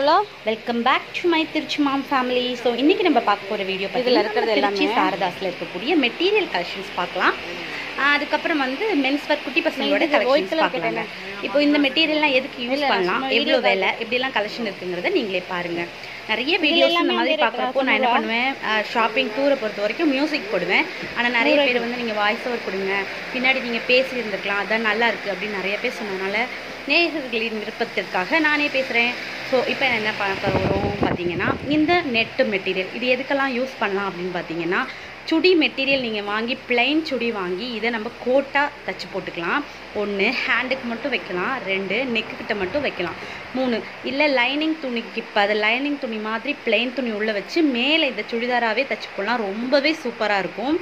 சொல்லோ welcome back to my Trichy mom family so இன்னைக்கு நம்ம பார்க்க போகிற வீடியோ இதுல இருக்கிறது திருச்சி எல்லாமே. சாரதாஸில் இருக்கக்கூடிய மெட்டீரியல் கலெக்ஷன்ஸ் பார்க்கலாம் ஆஹ் அதுக்கப்புறம் வந்து மென்ஸ் ஒர்க் குட்டி பசங்களோட இது white கலெக்ஷன்ஸ் color பார்க்கலாங்க இப்போ இந்த மெட்டீரியல்லாம் எதுக்கு யூஸ் இல்ல, பண்ணலாம் சும்மா எவ்வளோ video விலை எப்படிலாம் கலெக்ஷன் இருக்குங்கிறத நீங்களே பாருங்க நிறைய வீடியோஸ் இந்த எல்லாமே மாதிரி வந்து பார்க்குறப்போ நான் என்ன பண்ணுவேன் ஷாப்பிங் டூரை பொறுத்த வரைக்கும் மியூசிக் போடுவேன் ஆனால் நிறைய பேர் வந்து நீங்கள் வாய்ஸ் ஓவர் கொடுங்க பின்னாடி நீங்கள் பேசி இருந்திருக்கலாம் அதான் நல்லா இருக்குது அப்படின்னு நிறைய பேர் சொன்னதுனால நேயர்களின் விருப்பத்திற்காக நானே பேசுகிறேன் ஸோ இப்போ என்ன பார்க்க வரோம் பார்த்தீங்கன்னா இந்த நெட்டு மெட்டீரியல் இது எதுக்கெல்லாம் யூஸ் பண்ணலாம் அப்படின்னு பார்த்தீங்கன்னா சுடி மெட்டீரியல் நீங்கள் வாங்கி plain சுடி வாங்கி இதை நம்ம கோட்டாக தச்சு போட்டுக்கலாம் ஒன்று ஹேண்டுக்கு மட்டும் வைக்கலாம் ரெண்டு நெக்கு கிட்ட மட்டும் வைக்கலாம் மூணு இல்லை லைனிங் துணிக்கு இப்போ அது லைனிங் துணி மாதிரி plain துணி உள்ளே வச்சு மேலே இதை சுடிதாராகவே தச்சு போடலாம் ரொம்பவே சூப்பராக இருக்கும்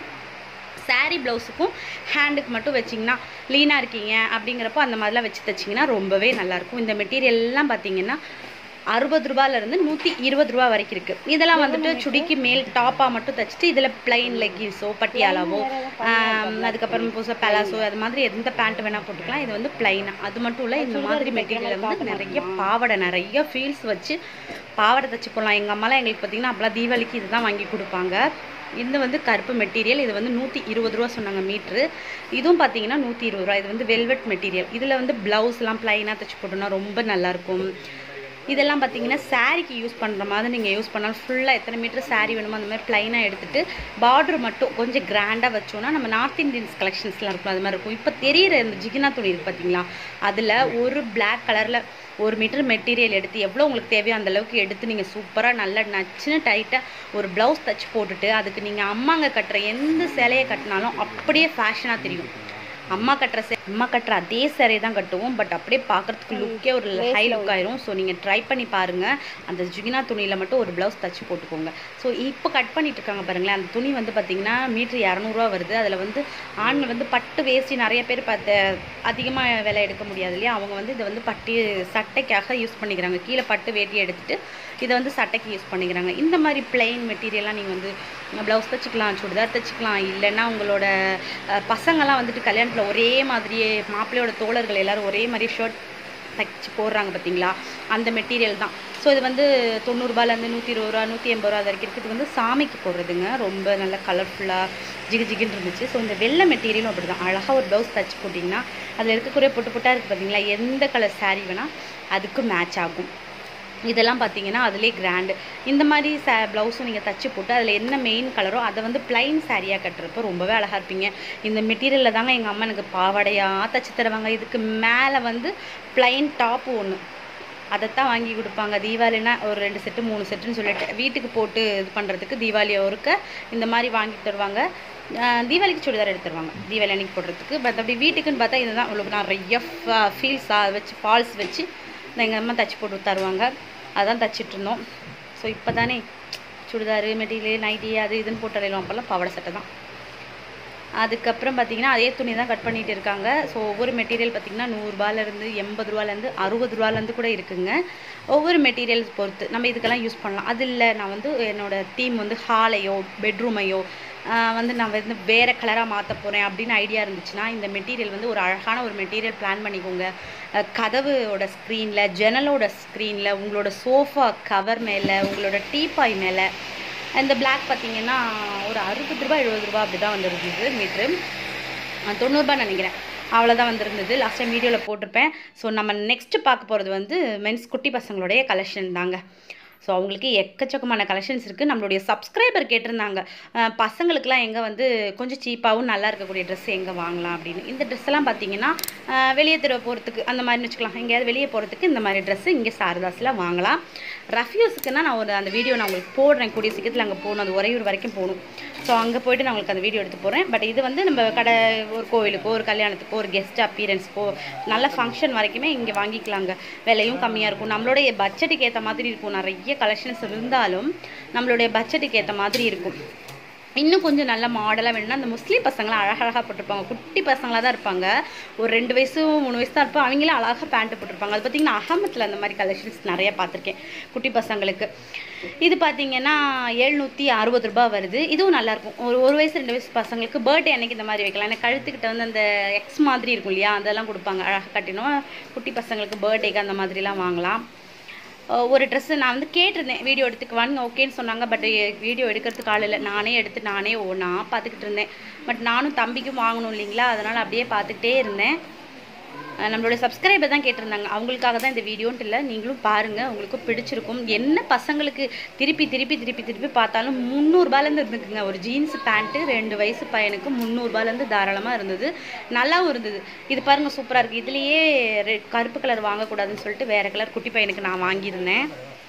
saree ப்ளவுஸுக்கும் ஹேண்டுக்கு மட்டும் வச்சிங்கன்னா லீனாக இருக்கீங்க அப்படிங்கிறப்போ அந்த மாதிரிலாம் வச்சு தைச்சிங்கன்னா ரொம்பவே நல்லாயிருக்கும் இந்த மெட்டீரியல் எல்லாம் பார்த்தீங்கன்னா அறுபது ரூபாயிலேருந்து நூற்றி இருபது ரூபா வரைக்கும் இருக்குது இதெல்லாம் வந்துட்டு சுடிக்கு மேல் டாப்பாக மட்டும் தைச்சிட்டு இதில் பிளைன் லெக்கின்ஸோ பட்டியாலாவோ ஆம், அதுக்கப்புறம் புதுசாக பலாசோ அது மாதிரி எந்த பேண்ட் வேணால் போட்டுக்கலாம் இது வந்து பிளைனாக அது மட்டும் இல்லை இந்த மாதிரி மெட்டீரியல் வந்து நிறைய பாவாடை நிறைய ஃபீல்ஸ் வச்சு பாவாடை தச்சு போடலாம் எங்கள் அம்மாலாம் எங்களுக்கு பார்த்தீங்கன்னா அப்போலாம் தீபாவளிக்கு இதுதான் வாங்கி கொடுப்பாங்க இது வந்து கருப்பு மெட்டீரியல் இது வந்து நூற்றி இருபது ரூபா சொன்னாங்க மீட்ரு இதுவும் பார்த்தீங்கன்னா நூற்றி இருபது ரூபா இது வந்து வெல்வெட் மெட்டீரியல் இதில் வந்து ப்ளவுஸ்லாம் ப்ளைனாக தைச்சு போட்டோம்னா ரொம்ப நல்லாயிருக்கும் இதெல்லாம் பார்த்தீங்கன்னா சாரீக்கு யூஸ் பண்ணுற மாதிரி நீங்கள் யூஸ் பண்ணாலும் ஃபுல்லாக எத்தனை மீட்டர் saree வேணுமோ அந்த மாதிரி ப்ளைனாக எடுத்துட்டு பார்டர் மட்டும் கொஞ்சம் கிராண்டாக வச்சோன்னா நம்ம நார்த் இந்தியன்ஸ் கலெக்ஷன்ஸ்லாம் இருக்கும் அது மாதிரி இருக்கும் இப்போ தெரியிற இந்த ஜிகினா துணி இருக்கு பார்த்தீங்களா அதில் ஒரு Black கலரில் ஒரு மீட்டர் மெட்டீரியல் எடுத்து எவ்வளோ உங்களுக்கு தேவையோ அந்த அளவுக்கு எடுத்து நீங்கள் சூப்பராக நல்லா நச்சுன்னு டைட்டாக ஒரு ப்ளவுஸ் தச்சு போட்டுட்டு அதுக்கு நீங்கள் அம்மாங்க கட்டுற எந்த சேலையை கட்டினாலும் அப்படியே ஃபேஷனாக தெரியும் அம்மா கட்டுற சே அம்மா கட்டுற அதே சேரீ தான் கட்டுவோம் பட் அப்படியே பார்க்கறதுக்கு லுக்கே ஒரு ஹை லுக் ஆயிரும் ஸோ நீங்கள் ட்ரை பண்ணி பாருங்கள் அந்த ஜுகினா துணியில் மட்டும் ஒரு ப்ளவுஸ் தச்சு போட்டுக்கோங்க ஸோ இப்போ கட் பண்ணிட்டு இருக்காங்க பாருங்களேன் அந்த துணி வந்து பார்த்தீங்கன்னா மீட்ரு இரநூறுவா வருது அதில் வந்து ஆண்கள் வந்து பட்டு வேஷ்டி நிறைய பேர் பார்த்து அதிகமாக விலை எடுக்க முடியாது இல்லையா அவங்க வந்து இதை வந்து பட்டு சட்டைக்காக யூஸ் பண்ணிக்கிறாங்க கீழே பட்டு வேட்டி எடுத்துட்டு இதை வந்து சட்டைக்கு யூஸ் பண்ணிக்கிறாங்க இந்த மாதிரி பிளெயின் மெட்டீரியல்லாம் நீங்கள் வந்து ப்ளவுஸ் தைச்சிக்கலாம் சுடிதார் தைச்சிக்கலாம் இல்லைன்னா உங்களோட அஹ், பசங்கெல்லாம் வந்துட்டு கல்யாணத்தில் ஒரே மாதிரியே மாப்பிள்ளையோட தோழர்கள் எல்லாரும் ஒரே மாதிரி ஷர்ட் தைச்சு போடுறாங்க பார்த்தீங்களா அந்த மெட்டீரியல் தான் ஸோ இது வந்து தொண்ணூறுபாலேருந்து நூற்றி இருபது ரூபா நூற்றி எண்பது ரூபா வரைக்கும் இருக்குது இது வந்து சாமிக்கு போடுறதுங்க ரொம்ப நல்ல கலர்ஃபுல்லாக ஜிகு ஜிகுன்னு இருந்துச்சு ஸோ இந்த வெள்ளை மெட்டீரியலும் அப்படி தான் அழகாக ஒரு ப்ளவுஸ் தச்சு போட்டிங்கன்னா அதில் இருக்கக்கூடிய பொட்டு பொட்டாக இருக்குது பார்த்தீங்களா எந்த கலர் saree வேணால் அதுக்கு மேட்ச் ஆகும் இதெல்லாம் பார்த்தீங்கன்னா அதுலேயே கிராண்டு இந்த மாதிரி சே ப்ளவுஸும் நீங்கள் தச்சு போட்டு அதில் என்ன மெயின் கலரோ அதை வந்து பிளைன் சாரியாக கட்டுறப்ப ரொம்பவே அழகாக இருப்பீங்க இந்த மெட்டீரியலில் தாங்க எங்கள் அம்மா எனக்கு பாவாடையாக தச்சு தருவாங்க இதுக்கு மேலே வந்து பிளைன் டாப்பு ஒன்று அதைத்தான் வாங்கி கொடுப்பாங்க தீபாவளினா ஒரு ரெண்டு செட்டு மூணு செட்டுன்னு சொல்லிட்டு வீட்டுக்கு போட்டு இது பண்ணுறதுக்கு தீபாவளி ஒருக்க இந்த மாதிரி வாங்கி தருவாங்க ஆஹ் தீபாவளிக்கு சுடிதார் எடுத்து தருவாங்க தீபாவளி அன்னைக்கு போடுறதுக்கு பட் அப்படி வீட்டுக்குன்னு பார்த்தா இதுதான் உங்களுக்கு நிறைய ஃபீல்ஸாக வச்சு ஃபால்ஸ் வச்சு எங்கள் அம்மா தச்சு போட்டு தருவாங்க அதான் தச்சிட்டு இருந்தோம் ஸோ இப்போ தானே சுடிதாரு மெட்டீரியல் நைட்டி அது இதுன்னு போட்டு அலையிலும் அப்போல்லாம் பாவாடை சட்டை தான் அதுக்கப்புறம் பார்த்தீங்கன்னா அதே துணி தான் கட் பண்ணிட்டு இருக்காங்க ஸோ ஒவ்வொரு மெட்டீரியல் பார்த்தீங்கன்னா நூறுரூபாலேருந்து எண்பது ரூபாலேருந்து அறுபது ரூபாலேருந்து கூட இருக்குங்க ஒவ்வொரு மெட்டீரியல்ஸ் பொறுத்து நம்ம இதுக்கெல்லாம் யூஸ் பண்ணலாம் அது இல்லை நான் வந்து என்னோட தீம் வந்து ஹாலையோ பெட்ரூமையோ வந்து நான் வந்து வேறு கலராக மாற்ற போகிறேன் அப்படின்னு ஐடியா இருந்துச்சுன்னா இந்த மெட்டீரியல் வந்து ஒரு அழகான ஒரு மெட்டீரியல் பிளான் பண்ணிக்கோங்க அஹ் கதவோட ஸ்க்ரீனில் ஜன்னலோட ஸ்க்ரீனில் உங்களோட சோஃபா கவர் மேலே உங்களோட டீபாய் மேலே இந்த பிளாக் பார்த்தீங்கன்னா ஒரு அறுபது ரூபா எழுபது ரூபா அப்படி தான் வந்துருந்தது மீட்ரு தொண்ணூறுபா நினைக்கிறேன் அவ்வளோதான் வந்திருந்தது லாஸ்ட் டைம் வீடியோவில் போட்டிருப்பேன் ஸோ நம்ம நெக்ஸ்ட்டு பார்க்க போகிறது வந்து மென்ஸ் குட்டி பசங்களுடைய கலெக்ஷன் தாங்க ஸோ அவங்களுக்கு எக்கச்சக்கமான கலெக்ஷன்ஸ் இருக்குது நம்மளுடைய சப்ஸ்கிரைபர் கேட்டிருந்தாங்க அஹ் பசங்களுக்குலாம் எங்கே வந்து கொஞ்சம் சீப்பாகவும் நல்லா இருக்கக்கூடிய ட்ரெஸ் எங்கே வாங்கலாம் அப்படின்னு இந்த ட்ரெஸ் எல்லாம் பார்த்தீங்கன்னா அஹ் வெளியே தெருவ போகிறதுக்கு அந்த மாதிரி வச்சுக்கலாம் எங்கேயாவது வெளியே போகிறதுக்கு இந்த மாதிரி ட்ரெஸ்ஸு இங்கே சாரதாஸில் வாங்கலாம் ரஃப்யூஸுக்குன்னா நான் ஒரு அந்த வீடியோ நான் உங்களுக்கு போடுறேன் கூடிய சீக்கிரத்தில் அங்கே போகணும் அது உறையூர் வரைக்கும் போகணும் ஸோ அங்கே போயிட்டு நான் உங்களுக்கு அந்த வீடியோ எடுத்து போகிறேன் பட் இது வந்து நம்ம கடை ஒரு கோவிலுக்கோ ஒரு கல்யாணத்துக்கோ ஒரு கெஸ்ட் அப்பீரன்ஸ்க்கோ நல்ல ஃபங்க்ஷன் வரைக்குமே இங்கே வாங்கிக்கலாங்க விலையும் கம்மியாக இருக்கும் நம்மளுடைய பட்ஜெட்டுக்கு ஏற்ற மாதிரி இருக்கும் நிறைய கலெக்ஷன்ஸ் இருந்தாலும் நம்மளுடைய பட்ஜெட்டுக்கு ஏற்ற மாதிரி இருக்கும் இன்னும் கொஞ்சம் நல்ல மாடலாக வேணும்னா அந்த முஸ்லீம் பசங்களாம் அழகழகாக போட்டிருப்பாங்க குட்டி பசங்களாக தான் இருப்பாங்க ஒரு ரெண்டு வயசு மூணு வயசு தான் இருப்பாங்க அவங்களே அழகாக பேண்ட் போட்டிருப்பாங்க அது பார்த்தீங்கன்னா அகமத்தில் அந்த மாதிரி கலெக்ஷன்ஸ் நிறைய பார்த்துருக்கேன் குட்டி பசங்களுக்கு இது பார்த்தீங்கன்னா எழுநூற்றி அறுபது ரூபாய் வருது இதுவும் நல்லாயிருக்கும் ஒரு ஒரு வயசு ரெண்டு வயசு பசங்களுக்கு பர்த்டே அன்னைக்கு இந்த மாதிரி வைக்கலாம் ஏன்னா கழுத்துக்கிட்ட வந்து அந்த எக்ஸ் மாதிரி இருக்கும் இல்லையா அதெல்லாம் கொடுப்பாங்க அழகாக கட்டினோம் குட்டி பசங்களுக்கு பர்த்டேக்கு அந்த மாதிரிலாம் வாங்கலாம் அஹ், ஒரு ட்ரெஸ்ஸு நான் வந்து கேட்டிருந்தேன் வீடியோ எடுத்துக்குவான்னு ஓகேன்னு சொன்னாங்க பட் வீடியோ எடுக்கிறதுக்கு ஆள் இல்லை நானே எடுத்து நானே ஒன்றா பார்த்துக்கிட்டு இருந்தேன் பட் நானும் தம்பிக்கும் வாங்கணும் இல்லைங்களா அதனால் அப்படியே பார்த்துக்கிட்டே இருந்தேன் அஹ் நம்மளோட சப்ஸ்கிரைபர் தான் கேட்டிருந்தாங்க அவங்களுக்காக தான் இந்த வீடியோன்ட்டு இல்லை நீங்களும் பாருங்கள் உங்களுக்கும் பிடிச்சிருக்கும் என்ன பசங்களுக்கு திருப்பி திருப்பி திருப்பி திருப்பி பார்த்தாலும் முந்நூறுபாலேருந்து இருந்துக்குங்க ஒரு ஜீன்ஸ் பேண்ட்டு ரெண்டு வயசு பையனுக்கு முந்நூறுபாலேருந்து தாராளமாக இருந்தது நல்லாவும் இருந்தது இது பாருங்கள் சூப்பராக இருக்குது இதுலேயே ரெட் கருப்பு கலர் வாங்கக்கூடாதுன்னு சொல்லிட்டு வேறு கலர் குட்டி பையனுக்கு நான் வாங்கியிருந்தேன்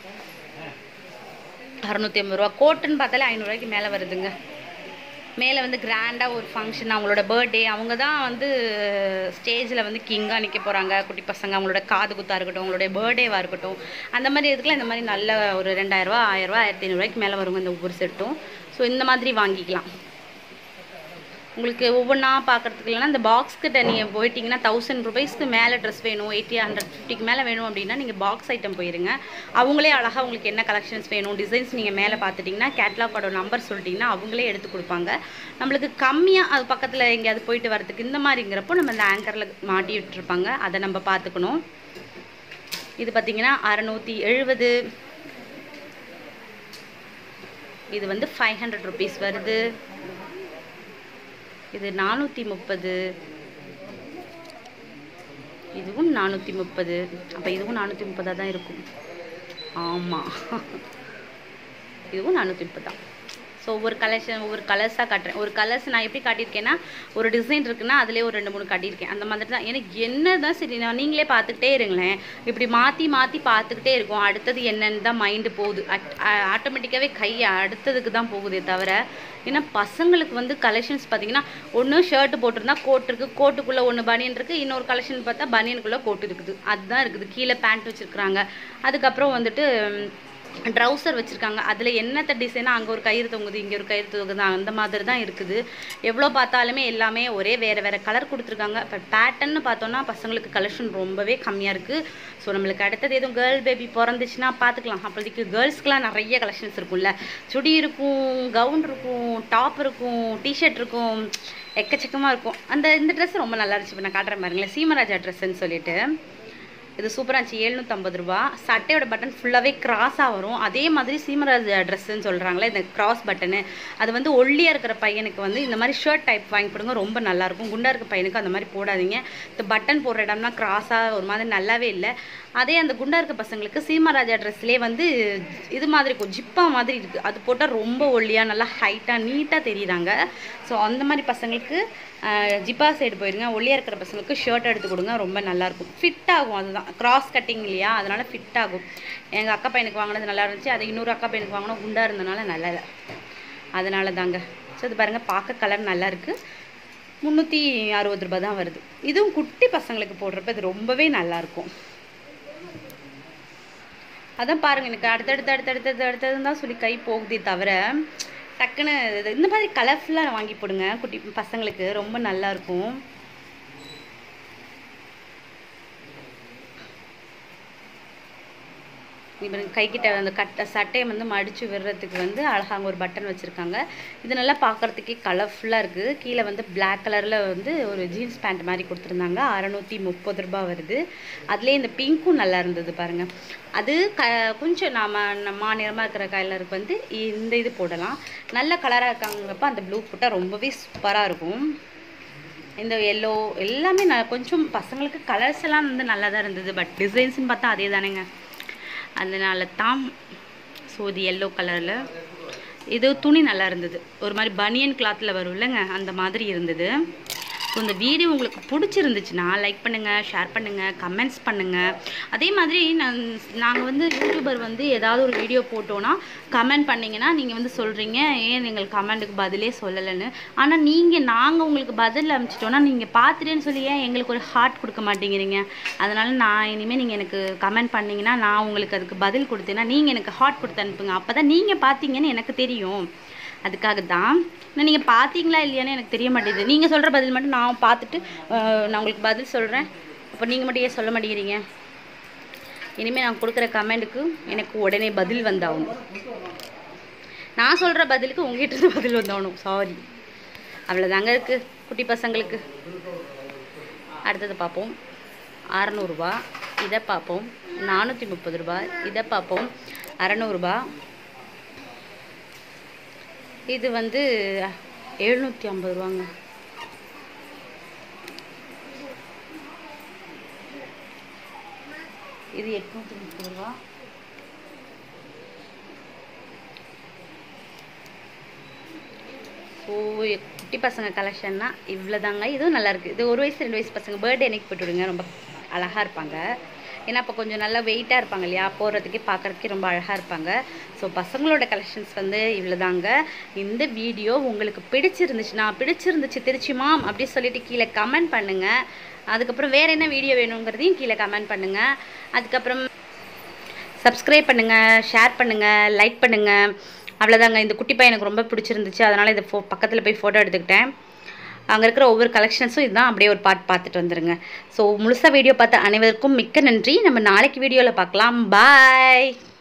அறநூற்றி ஐம்பது ரூபா கோட்டுன்னு பார்த்தாலே ஐநூறுரூவாய்க்கு மேலே வருதுங்க மேலே வந்து கிராண்டாக ஒரு ஃபங்க்ஷன் அவங்களோட பர்த்டே அவங்க தான் வந்து ஸ்டேஜில் வந்து கிங்காக நிற்க போகிறாங்க குட்டி பசங்க அவங்களோட காது குத்தாக இருக்கட்டும் அவங்களுடைய பர்த்டேவாக இருக்கட்டும் அந்த மாதிரி இதுக்குலாம் இந்த மாதிரி நல்ல ஒரு ரெண்டாயிரரூவா ஆயிரரூவா ஆயிரத்தி ஐநூறுரூவாய்க்கு மேலே வருங்க இந்த ஒவ்வொரு செட்டும் ஸோ இந்த மாதிரி வாங்கிக்கலாம் உங்களுக்கு ஒவ்வொன்றா பார்க்குறதுக்கு இல்லைன்னா இந்த பாக்ஸ் கிட்ட நீங்கள் போயிட்டீங்கன்னா தௌசண்ட் ருபீஸ்க்கு மேலே ட்ரெஸ் வேணும் எயிட்டி ஹண்ட்ரட் ஃபிஃப்டிக்கு மேலே வேணும் அப்படின்னா நீங்கள் பாக்ஸ் ஐட்டம் போயிருங்க அவங்களே அழகாக உங்களுக்கு என்ன கலெக்ஷன்ஸ் வேணும் டிசைன்ஸ் நீங்கள் மேலே பார்த்துட்டிங்கன்னா கேட்லாகோட நம்பர் சொல்லிட்டிங்கன்னா அவங்களே எடுத்து கொடுப்பாங்க நம்மளுக்கு கம்மியாக அது பக்கத்தில் எங்கேயாவது போயிட்டு வரதுக்கு இந்த மாதிரிங்கிறப்போ நம்ம இந்த ஆங்கரில் மாட்டி விட்டுருப்பாங்க அதை நம்ம பார்த்துக்கணும் இது பார்த்தீங்கன்னா அறநூற்றி எழுபது இது வந்து ஃபைவ் ஹண்ட்ரட் ருபீஸ் வருது இது நானூற்றி முப்பது இதுவும் நானூற்றி முப்பது அப்போ இதுவும் நானூற்றி முப்பதாக தான் இருக்கும் ஆமாம் இதுவும் நானூற்றி முப்பது தான் ஸோ ஒவ்வொரு கலெக்ஷன் ஒவ்வொரு கலர்ஸாக காட்டுறேன் ஒரு கலர்ஸ் நான் எப்படி காட்டியிருக்கேன்னா ஒரு டிசைன் இருக்குன்னா அதிலே ஒரு ரெண்டு மூணு காட்டியிருக்கேன் அந்த மாதிரி தான் எனக்கு என்ன தான் சரி நான் நீங்களே பார்த்துக்கிட்டே இருங்களேன் இப்படி மாற்றி மாற்றி பார்த்துக்கிட்டே இருக்கும் அடுத்தது என்னன்னு தான் மைண்டு போகுது ஆட்டோமேட்டிக்காகவே கை அடுத்ததுக்கு தான் போகுதே தவிர ஏன்னா பசங்களுக்கு வந்து கலெக்ஷன்ஸ் பார்த்தீங்கன்னா ஒன்று ஷர்ட் போட்டிருந்தா கோட் இருக்குது கோட்டுக்குள்ளே ஒன்று பனியன் இருக்குது இன்னொரு கலெக்ஷன் பார்த்தா பனியனுக்குள்ளே கோட் இருக்குது அதுதான் இருக்குது கீழே பேண்ட் வச்சுருக்குறாங்க அதுக்கப்புறம் வந்துட்டு ட்ரௌசர் வச்சுருக்காங்க அதில் என்னத்த டிசைனாக அங்கே ஒரு கயிறு தொங்குது இங்கே ஒரு கயிறு தொங்குது அந்த மாதிரி தான் இருக்குது எவ்வளோ பார்த்தாலுமே எல்லாமே ஒரே வேறு வேறு கலர் கொடுத்துருக்காங்க பட் பேட்டர்ன்னு பார்த்தோன்னா பசங்களுக்கு கலெக்ஷன் ரொம்பவே கம்மியாக இருக்குது ஸோ நம்மளுக்கு அடுத்தது எதுவும் கேர்ள் பேபி பிறந்துச்சுன்னா பார்த்துக்கலாம் அப்போதைக்கு கேர்ள்ஸ்க்குலாம் நிறைய கலெக்ஷன்ஸ் இருக்கும்ல சுடி இருக்கும் கவுன் இருக்கும் டாப் இருக்கும் டிஷர்ட் இருக்கும் எக்கச்சக்கமாக இருக்கும் அந்த இந்த ட்ரெஸ் ரொம்ப நல்லா இருந்துச்சு இப்போ நான் காட்டுறேன் பாருங்களேன் சீமராஜா ட்ரெஸ்ஸுன்னு சொல்லிட்டு இது சூப்பராக இருந்துச்சு எழுநூற்றம்பது ரூபா சட்டையோட பட்டன் ஃபுல்லாகவே கிராஸாக வரும் அதே மாதிரி சீமராஜ் ட்ரெஸ்ஸுன்னு சொல்கிறாங்களே இந்த கிராஸ் பட்டனு அது வந்து ஒல்லியாக இருக்கிற பையனுக்கு வந்து இந்த மாதிரி ஷர்ட் டைப் வாங்கி போடுங்க ரொம்ப நல்லாயிருக்கும் குண்டா இருக்க பையனுக்கு அந்த மாதிரி போடாதீங்க இந்த பட்டன் போடுற இடம்னா கிராஸாக ஒரு மாதிரி நல்லாவே இல்லை அதே அந்த குண்டா இருக்க பசங்களுக்கு சீமராஜா ட்ரெஸ்லேயே வந்து இது மாதிரி இருக்கும் ஜிப்பா மாதிரி இருக்குது அது போட்டால் ரொம்ப ஒல்லியாக நல்லா ஹைட்டாக நீட்டாக தெரியுறாங்க ஸோ அந்த மாதிரி பசங்களுக்கு ஜிப்பா சைடு போயிருங்க ஒல்லியாக இருக்கிற பசங்களுக்கு ஷர்ட் எடுத்து கொடுங்க ரொம்ப நல்லாயிருக்கும் ஃபிட் ஆகும் அதுதான் கிராஸ் கட்டிங் இல்லையா அதனால் ஃபிட் ஆகும் எங்கள் அக்கா பையனுக்கு வாங்கினது நல்லா இருந்துச்சு அது இன்னொரு அக்கா பையனுக்கு வாங்கினா குண்டா இருந்தனால நல்லா இல்லை அதனால தாங்க ஸோ இது பாருங்கள் பார்க்க கலர் நல்லா இருக்குது முந்நூற்றி அறுபது ரூபாய் தான் வருது இதுவும் குட்டி பசங்களுக்கு போடுறப்ப இது ரொம்பவே நல்லாயிருக்கும் அதான் பாருங்க எனக்கு அடுத்தடுத்து அடுத்தடுத்து அடுத்ததுன்னு தான் சொல்லி கை போகுதே தவிர டக்குன்னு இது- இந்த மாதிரி கலர்ஃபுல்லாக வாங்கி போடுங்க குட்டி பசங்களுக்கு ரொம்ப நல்லா இருக்கும் இப்போ கைக்கிட்ட அந்த கட்ட சட்டையை வந்து மடித்து விடுறதுக்கு வந்து அழகாக ஒரு பட்டன் வச்சுருக்காங்க இது நல்லா பார்க்குறதுக்கே கலர்ஃபுல்லாக இருக்குது கீழே வந்து Black கலரில் வந்து ஒரு ஜீன்ஸ் பேண்ட் மாதிரி கொடுத்துருந்தாங்க அறநூற்றி முப்பது ரூபாய் வருது அதுலேயே இந்த பிங்க்கும் நல்லா இருந்தது பாருங்கள் அது க கொஞ்சம் நாம மாநிலமாக இருக்கிற கலருக்கு வந்து இந்த இது போடலாம் நல்ல கலராக இருக்காங்கிறப்ப அந்த ப்ளூ போட்டால் ரொம்பவே சூப்பராக இருக்கும் இந்த எல்லோ எல்லாமே நான் கொஞ்சம் பசங்களுக்கு கலர்ஸ் எல்லாம் வந்து நல்லா தான் இருந்தது பட் டிசைன்ஸ்னு பார்த்தா அதே தானேங்க அதனால தான் ஸோ இது எல்லோ கலரில் இது துணி நல்லா இருந்தது ஒரு மாதிரி பனியன் கிளாத்தில் வரும் இல்லைங்க அந்த மாதிரி இருந்தது ஸோ இந்த வீடியோ உங்களுக்கு பிடிச்சிருந்துச்சுன்னா லைக் பண்ணுங்கள் ஷேர் பண்ணுங்கள் கமெண்ட்ஸ் பண்ணுங்கள் அதே மாதிரி நான் நாங்கள் வந்து யூடியூபர் வந்து ஏதாவது ஒரு வீடியோ போட்டோன்னா கமெண்ட் பண்ணிங்கன்னா நீங்கள் வந்து சொல்கிறீங்க ஏன் நீங்கள் கமெண்ட்டுக்கு பதிலே சொல்லலைன்னு ஆனால் நீங்கள் நாங்கள் உங்களுக்கு பதில் அனுப்பிச்சிட்டோன்னா நீங்கள் பார்த்துட்டேன்னு சொல்லி ஏன் எங்களுக்கு ஒரு ஹார்ட் கொடுக்க மாட்டேங்கிறீங்க அதனால் நான் இனிமேல் நீங்கள் எனக்கு கமெண்ட் பண்ணீங்கன்னா நான் உங்களுக்கு அதுக்கு பதில் கொடுத்தேன்னா நீங்கள் எனக்கு ஹார்ட் கொடுத்து அனுப்புங்க அப்போ தான் நீங்கள் பார்த்தீங்கன்னு எனக்கு தெரியும் அதுக்காக தான் ஆனால் நீங்கள் பார்த்தீங்களா இல்லையான்னு எனக்கு தெரிய மாட்டேங்குது நீங்கள் சொல்கிற பதில் மட்டும் நான் பார்த்துட்டு அஹ், நான் உங்களுக்கு பதில் சொல்கிறேன் அப்போ நீங்கள் மட்டும் ஏன் சொல்ல மாட்டேங்கிறீங்க இனிமேல் நான் கொடுக்குற கமெண்ட்டுக்கு எனக்கு உடனே பதில் வந்தாகணும் நான் சொல்கிற பதிலுக்கு உங்ககிட்ட இருந்து பதில் வந்தாகணும் சாரி அவ்வளோதாங்க இருக்குது குட்டி பசங்களுக்கு அடுத்தது பார்ப்போம் அறநூறுபா இதை பார்ப்போம் நானூற்றி முப்பது ரூபாய் இதை பார்ப்போம் அறநூறுபா இது வந்து எழுநூற்றி ஐம்பது ரூபாங்க இது எட்நூற்றி முப்பது ரூபா ஸோ குட்டி பசங்க கலெக்ஷன்னா இவ்வளோதாங்க இதுவும் நல்லா இருக்குது இது ஒரு வயசு ரெண்டு வயசு பசங்க பர்த்டே அன்னைக்கு போட்டு விடுங்க ரொம்ப அழகாக இருப்பாங்க ஏன்னா இப்போ கொஞ்சம் நல்லா வெயிட்டாக இருப்பாங்க இல்லையா போடுறதுக்கே பார்க்குறதுக்கே ரொம்ப அழகாக இருப்பாங்க ஸோ பசங்களோட கலெக்ஷன்ஸ் வந்து இவ்வளோதாங்க இந்த வீடியோ உங்களுக்கு பிடிச்சிருந்துச்சுன்னா பிடிச்சிருந்துச்சு திருச்சி மாம் அப்படி சொல்லிட்டு கீழே கமெண்ட் பண்ணுங்கள் அதுக்கப்புறம் வேறு என்ன வீடியோ வேணுங்கிறதையும் கீழே கமெண்ட் பண்ணுங்கள் அதுக்கப்புறம் சப்ஸ்கிரைப் பண்ணுங்கள் ஷேர் பண்ணுங்கள் லைக் பண்ணுங்கள் அவ்வளோதாங்க இந்த குட்டி பையன் எனக்கு ரொம்ப பிடிச்சிருந்துச்சு அதனால் இதை ஃபோ பக்கத்தில் போய் ஃபோட்டோ எடுத்துக்கிட்டேன் அங்கே இருக்கிற ஒவ்வொரு கலெக்ஷன்ஸும் இதுதான் அப்படியே ஒரு பார்ட் பார்த்துட்டு வந்துருங்க ஸோ முழுசாக வீடியோ பார்த்த அனைவருக்கும் மிக்க நன்றி நம்ம நாளைக்கு வீடியோவில் பார்க்கலாம் பாய்